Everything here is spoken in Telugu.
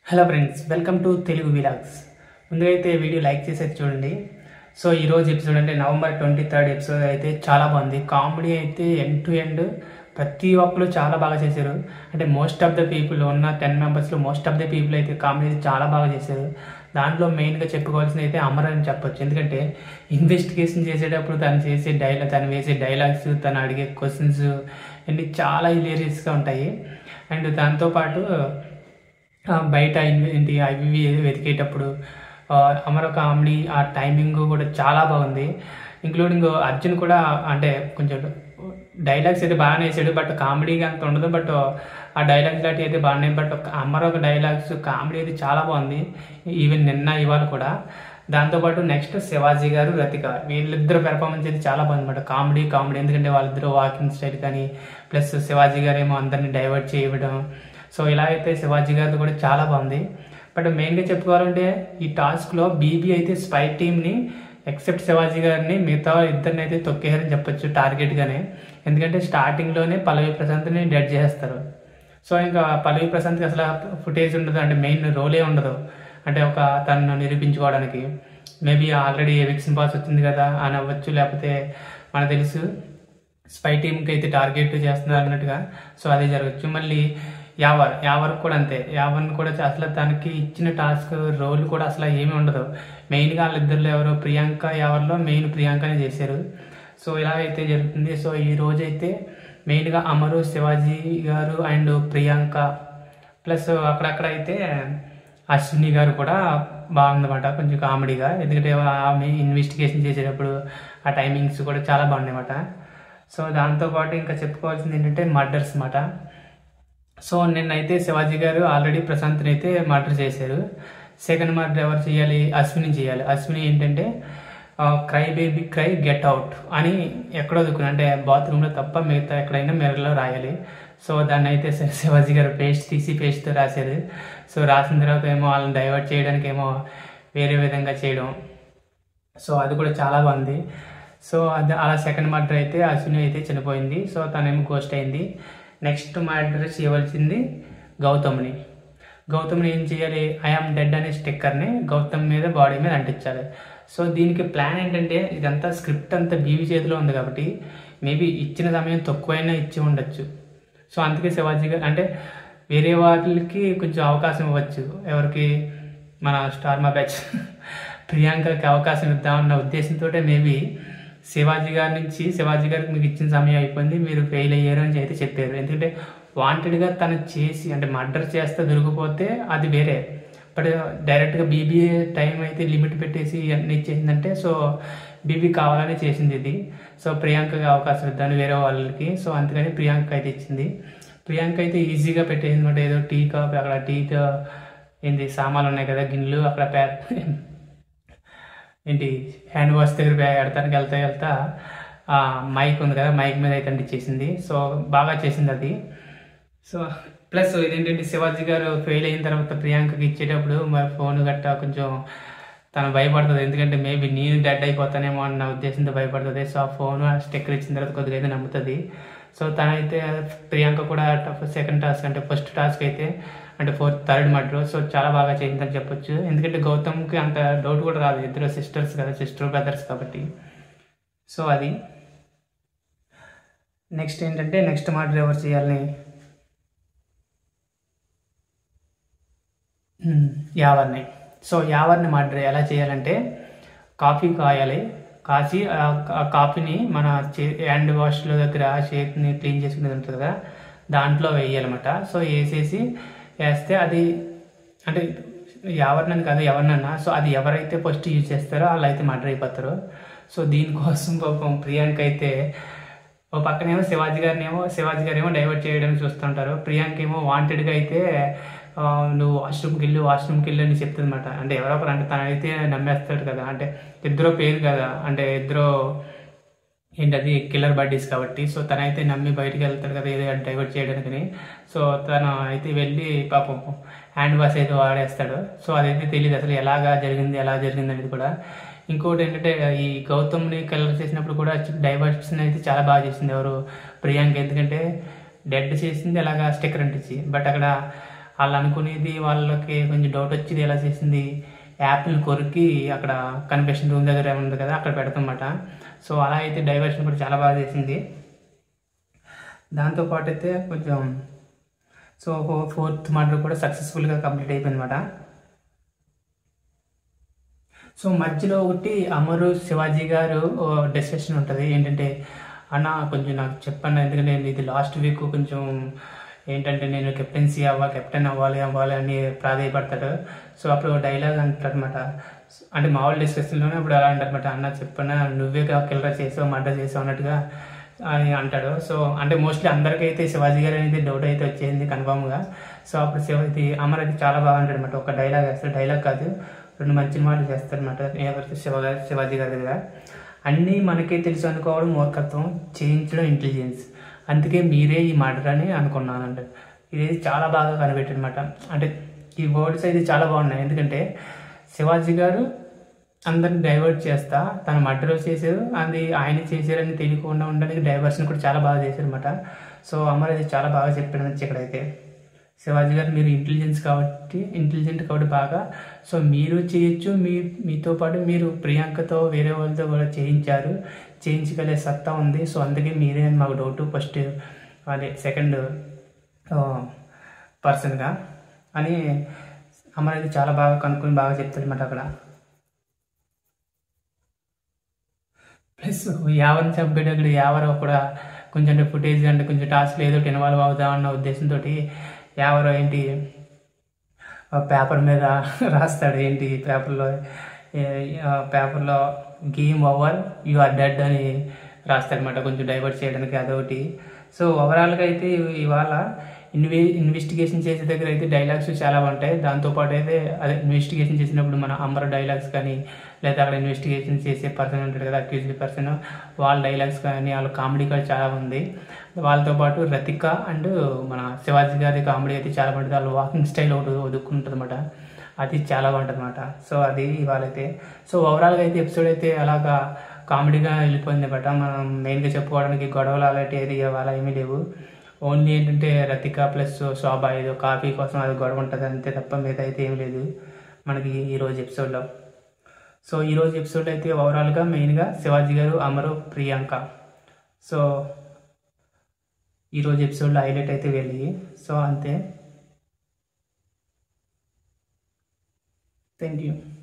Hello friends welcome to Telugu vlogs ముందుగా అయితే వీడియో లైక్ చేసి అయితే చూడండి సో ఈరోజు ఎపిసోడ్ అంటే నవంబర్ ట్వంటీ థర్డ్ ఎపిసోడ్ అయితే చాలా బాగుంది కామెడీ అయితే ఎండ్ టు ఎండ్ ప్రతి ఒక్కరు చాలా బాగా చేశారు అంటే మోస్ట్ ఆఫ్ ద పీపుల్ ఉన్న టెన్ మెంబర్స్లో మోస్ట్ ఆఫ్ ద పీపుల్ అయితే కామెడీ అయితే చాలా బాగా చేశారు దాంట్లో మెయిన్గా చెప్పుకోవాల్సింది అయితే అమర్ అని చెప్పొచ్చు ఎందుకంటే ఇన్వెస్టిగేషన్ చేసేటప్పుడు తను చేసే డైలాగ్ తను వేసే డైలాగ్స్ తను అడిగే క్వశ్చన్స్ అన్నీ చాలా హిలేరియస్గా ఉంటాయి అండ్ దాంతోపాటు ఆ, బయట ఇన్- ఏంటి అవి ఇవి వెతికేటప్పుడు ఆ, అమర కామెడీ ఆ టైమింగ్ కూడా చాలా బాగుంది ఇంక్లూడింగ్ అర్జున్ కూడా అంటే కొంచెం డైలాగ్స్ అయితే బాగానే వేసాడు బట్ కామెడీగా అంత ఉండదు బట్ ఆ డైలాగ్స్ లాంటివి అయితే బాగానే బట్ అమర ఒక డైలాగ్స్ కామెడీ అయితే చాలా బాగుంది ఈవెన్ నిన్న ఇవాళ కూడా దాంతోపాటు నెక్స్ట్ శివాజీ గారు రతిక వీళ్ళిద్దరు పెర్ఫార్మెన్స్ అయితే చాలా బాగుంది అనమాట కామెడీ కామెడీ ఎందుకంటే వాళ్ళిద్దరు వాకింగ్ స్టైల్ కానీ ప్లస్ శివాజీ గారు ఏమో అందరిని డైవర్ట్ చేయడం సో ఇలా అయితే శివాజీ గారిది కూడా చాలా బాగుంది బట్ మెయిన్గా చెప్పుకోవాలంటే ఈ టాస్క్లో బీబీ అయితే స్పై టీమ్ని ఎక్సెప్ట్ శివాజీ గారిని మిగతా ఇద్దరిని అయితే తొక్కేయారని చెప్పొచ్చు టార్గెట్గానే ఎందుకంటే స్టార్టింగ్లోనే పల్లవి ప్రశాంత్ని డెడ్ చేస్తారు సో ఇంకా పల్లవి ప్రశాంత్కి అసలు ఫుటేజ్ ఉండదు అంటే మెయిన్ రోలే ఉండదు అంటే ఒక తనను నిరూపించుకోవడానికి మేబీ ఆల్రెడీ ఎవిక్షన్ పాస్ వచ్చింది కదా అని అవ్వచ్చు లేకపోతే మనకు తెలుసు స్పై టీంకి అయితే టార్గెట్ చేస్తున్నారు అన్నట్టుగా సో అది జరగచ్చు మళ్ళీ యావర్ యావర్ కూడా అంతే యావర్ని కూడా అసలు తనకి ఇచ్చిన టాస్క్ రోల్ కూడా అసలు ఏమీ ఉండదు మెయిన్గా వాళ్ళిద్దరిలో ఎవరో ప్రియాంక యావర్లో మెయిన్ ప్రియాంకనే చేశారు సో ఇలా అయితే జరుగుతుంది సో ఈ రోజు అయితే మెయిన్గా అమరు శివాజీ గారు అండ్ ప్రియాంక ప్లస్ అక్కడక్కడ అయితే అశ్విని గారు కూడా బాగుందన్నమాట కొంచెం కామెడీగా ఎందుకంటే ఆమె ఇన్వెస్టిగేషన్ చేసేటప్పుడు ఆ టైమింగ్స్ కూడా చాలా బాగున్నాయన్నమాట సో దాంతోపాటు ఇంకా చెప్పుకోవాల్సింది ఏంటంటే మర్డర్స్ అన్నమాట సో నిన్నైతే శివాజీ గారు ఆల్రెడీ ప్రశాంత్ని అయితే మర్డర్ చేశారు సెకండ్ మర్డర్ ఎవరు చేయాలి అశ్విని చేయాలి అశ్విని ఏంటంటే cry baby cry get out అని ఎక్కడో దుక్కున అంటే బాత్రూంలో తప్ప మిగతా ఎక్కడైనా మిర్రర్లో రాయాలి సో దాన్ని అయితే శ- శివాజీ గారు పేస్ట్ తీసి పేస్ట్తో రాశారు సో రాసిన తర్వాత ఏమో వాళ్ళని డైవర్ట్ చేయడానికి ఏమో వేరే విధంగా చేయడం సో అది కూడా చాలా బాగుంది సో అది అలా సెకండ్ మర్డర్ అయితే అశ్విని అయితే చనిపోయింది సో తనేమో గోస్ట్ అయింది నెక్స్ట్ మర్డర్ చేయవలసింది గౌతమ్ని గౌతమ్ని ఏం చేయాలి ఐఆమ్ డెడ్ అనే స్టిక్కర్ని గౌతమ్ మీద బాడీ మీద అంటించాలి సో దీనికి ప్లాన్ ఏంటంటే ఇదంతా స్క్రిప్ట్ అంతా బీవీ చేతిలో ఉంది కాబట్టి మేబీ ఇచ్చిన సమయం తక్కువైనా ఇచ్చి ఉండొచ్చు సో అందుకే శివాజీ గారు అంటే వేరే వాటికి కొంచెం అవకాశం ఇవ్వచ్చు ఎవరికి మన స్టార్ మా బ్యాచ్ ప్రియాంకకి అవకాశం ఇద్దామన్న ఉద్దేశంతో మేబీ శివాజీ గారి నుంచి శివాజీ గారికి మీకు ఇచ్చిన సమయం అయిపోయింది మీరు ఫెయిల్ అయ్యారు అని అయితే చెప్పారు ఎందుకంటే వాంటెడ్గా తను చేసి అంటే మర్డర్ చేస్తే దొరికిపోతే అది వేరే బట్ డైరెక్ట్గా బీబీఏ టైం అయితే లిమిట్ పెట్టేసి అన్నీ ఇచ్చేసిందంటే సో బీబీ కావాలని చేసింది ఇది సో ప్రియాంకకి అవకాశం ఇద్దాను వేరే వాళ్ళకి సో అందుకని ప్రియాంక అయితే ఇచ్చింది ప్రియాంక అయితే ఈజీగా పెట్టేసింది అనమాట ఏదో టీ కాఫీ అక్కడ టీతో ఏంది సామాన్లు ఉన్నాయి కదా గిన్నెలు అక్కడ ప్యా ఏంటి హ్యాండ్ వాష్ దగ్గర బ్యాగ్ ఎడతానికి వెళ్తా వెళ్తా ఆ, మైక్ ఉంది కదా మైక్ మీద అయితే అంటించేసింది సో బాగా చేసింది అది సో ప్లస్ ఇదేంటంటే శివాజీ గారు ఫెయిల్ అయిన తర్వాత ప్రియాంకకి ఇచ్చేటప్పుడు మరి ఫోన్ గట్టా కొంచెం తను భయపడుతుంది ఎందుకంటే మేబీ నేను డెడ్ అయిపోతానేమో అన్న ఉద్దేశంతో భయపడుతుంది సో ఆ ఫోన్ ఆ స్టిక్కర్ ఇచ్చిన తర్వాత కొద్దిగా అయితే నమ్ముతుంది సో తనైతే ప్రియాంక కూడా సెకండ్ టాస్క్ అంటే ఫస్ట్ టాస్క్ అయితే అంటే ఫోర్త్ థర్డ్ మర్డర్ సో చాలా బాగా చేసిందని చెప్పొచ్చు ఎందుకంటే గౌతమ్కి అంత డౌట్ కూడా రాదు ఇద్దరు సిస్టర్స్ కదా సిస్టర్ బ్రదర్స్ కాబట్టి సో అది నెక్స్ట్ ఏంటంటే నెక్స్ట్ మర్డర్ ఎవరు చేయాలని మ్మ్. యావర్ని సో యావర్ని మర్డర్ ఎలా చేయాలంటే కాఫీ కాయాలి కాసి ఆ ఆ కాఫీని మన చే హ్యాండ్ వాష్లో దగ్గర చేతిని క్లీన్ చేసుకునేది ఉంటుంది కదా దాంట్లో వేయాలన్నమాట సో వేసేసి వేస్తే అది అంటే ఎవరినని కాదు ఎవరినన్నా సో అది ఎవరైతే ఫస్ట్ యూజ్ చేస్తారో వాళ్ళు అయితే మర్డర్ అయిపోతారు సో దీనికోసం పాపం ప్రియాంక అయితే ఓ పక్కనేమో శివాజీ గారిని ఏమో శివాజీ గారు ఏమో డైవర్ట్ చేయడానికి చూస్తుంటారు ప్రియాంక ఏమో వాంటెడ్గా అయితే ఆ, నువ్వు వాష్రూమ్కి వెళ్ళి వాష్రూమ్కి వెళ్ళి అని చెప్తుంది అనమాట అంటే ఎవరో ఒకరు అంటే తనైతే నమ్మేస్తాడు కదా అంటే ఇద్దరు పేరు కదా అంటే ఇద్దరు ఏంటది కిల్లర్ బడ్డీస్ కాబట్టి సో తనైతే నమ్మి బయటికి వెళ్తాడు కదా ఏదో డైవర్ట్ చేయడానికి సో తను అయితే వెళ్ళి పాపం హ్యాండ్ వాష్ అయితే వాడేస్తాడు సో అదైతే తెలియదు అసలు ఎలాగా జరిగింది ఎలా జరిగింది అనేది కూడా ఇంకోటి ఏంటంటే ఈ గౌతమ్ని కలర్ చేసినప్పుడు కూడా డైవర్షన్ అయితే చాలా బాగా చేసింది ఎవరు ప్రియాంక ఎందుకంటే డెడ్ చేసింది అలాగా స్టిక్కర్ అంటించి బట్ అక్కడ వాళ్ళు అనుకునేది వాళ్ళకి కొంచెం డౌట్ వచ్చింది ఎలా చేసింది యాపిల్ కొరికి అక్కడ కన్ఫెషన్ రూమ్ దగ్గర ఉంది కదా అక్కడ పెడతామన్నమాట సో అలా అయితే డైవర్షన్ కూడా చాలా బాగా చేసింది దాంతోపాటు అయితే కొంచెం సో ఫోర్త్ మర్డర్ కూడా సక్సెస్ఫుల్గా కంప్లీట్ అయిపోయింది అనమాట సో మధ్యలో ఒకటి అమరు శివాజీ గారు డిస్కషన్ ఉంటుంది ఏంటంటే అన్న కొంచెం నాకు చెప్పండి ఎందుకంటే నేను ఇది లాస్ట్ వీక్ కొంచెం ఏంటంటే నేను కెప్టెన్సీ అవ్వ కెప్టెన్ అవ్వాలి అవ్వాలి అని ప్రాధాయపడతాడు సో అప్పుడు డైలాగ్ అంటారనమాట అంటే మామూలు డిస్కషన్లోనే ఇప్పుడు అలా అంటారనమాట అన్న చెప్పన్నా నువ్వే కిల్లర్ చేసావు మర్డర్ చేసావు అన్నట్టుగా అని అంటాడు సో అంటే మోస్ట్లీ అందరికైతే శివాజీ గారు అనేది డౌట్ అయితే వచ్చేసింది కన్ఫామ్గా సో అప్పుడు శివాజీ అమర్ అయితే చాలా బాగా అంటాడు అనమాట ఒక డైలాగ్ వేస్తాడు డైలాగ్ కాదు రెండు మంచి మాటలు చేస్తారనమాట ఎవరైతే శివ శివాజీ గారి దగ్గర అన్నీ మనకే తెలుసు అనుకోవడం మూర్ఖత్వం చేయించడం ఇంటెలిజెన్స్ అందుకే మీరే ఈ మర్డర్ అని అనుకున్నానంట ఇది చాలా బాగా కనిపెట్టాడు అనమాట అంటే ఈ వర్డ్స్ అయితే చాలా బాగున్నాయి ఎందుకంటే శివాజీ గారు అందరిని డైవర్ట్ చేస్తా తన మర్డర్ చేశారు అది ఆయన చేశారని తెలియకుండా ఉండడానికి డైవర్షన్ కూడా చాలా బాగా చేశారు అనమాట సో అమర్ అయితే చాలా బాగా చెప్పాడు మంచి ఇక్కడైతే శివాజీ గారు మీరు ఇంటెలిజెన్స్ కాబట్టి ఇంటెలిజెంట్ కాబట్టి బాగా సో మీరు చేయొచ్చు మీ మీతో పాటు మీరు ప్రియాంకతో వేరే వాళ్ళతో కూడా చేయించారు చేయించగలే సత్తా ఉంది సో అందుకే మీరే అని మాకు డౌట్ ఫస్ట్ అదే సెకండ్ పర్సన్గా అని అమర్ అయితే చాలా బాగా కనుక్కొని బాగా చెప్తాడు అనమాట అక్కడ ప్లస్ ఎవరిని చంపేటప్పుడు ఎవరో కూడా కొంచెం ఫుటేజ్ అంటే కొంచెం టాస్క్ ఏదో ఒకటి ఇన్వాల్వ్ అవుదామన్న ఉద్దేశంతో ఎవరో ఏంటి పేపర్ మీద రాస్తాడు ఏంటి పేపర్లో పేపర్లో game over you are dead అని రాస్తాడనమాట కొంచెం డైవర్ట్ చేయడానికి అదొకటి సో ఓవరాల్గా అయితే ఇవాళ ఇన్వే ఇన్వెస్టిగేషన్ చేసే దగ్గర అయితే డైలాగ్స్ చాలా ఉంటాయి దాంతోపాటు అయితే అదే ఇన్వెస్టిగేషన్ చేసినప్పుడు మన అమర డైలాగ్స్ కానీ లేదా అక్కడ ఇన్వెస్టిగేషన్ చేసే పర్సన్ ఉంటాడు కదా అక్యూజ్డ్ పర్సన్ వాళ్ళ డైలాగ్స్ కానీ వాళ్ళ కామెడీ కూడా చాలా ఉంది వాళ్ళతో పాటు రతిక అండ్ మన శివాజీ గారి కామెడీ అయితే చాలా బాగుంటుంది వాళ్ళ వాకింగ్ స్టైల్ ఒకటి ఒదుక్కుంటుంది అనమాట అది చాలా బాగుంటుంది అనమాట సో అది ఇవాళైతే సో ఓవరాల్గా అయితే ఎపిసోడ్ అయితే అలాగా కామెడీగా వెళ్ళిపోయింది బట్ మనం మెయిన్గా చెప్పుకోవడానికి గొడవలు అలాంటి ఏది ఇవాళ ఏమీ లేవు ఓన్లీ ఏంటంటే రతిక ప్లస్ శోభ ఏదో కాఫీ కోసం అది గొడవ ఉంటుంది అంతే తప్ప మీద అయితే ఏం లేదు మనకి ఈరోజు ఎపిసోడ్లో సో ఈరోజు ఎపిసోడ్ అయితే ఓవరాల్గా మెయిన్గా శివాజీ గారు అమరు ప్రియాంక సో ఈరోజు ఎపిసోడ్లో హైలైట్ అయితే వెళ్ళి సో అంతే థ్యాంక్ యూ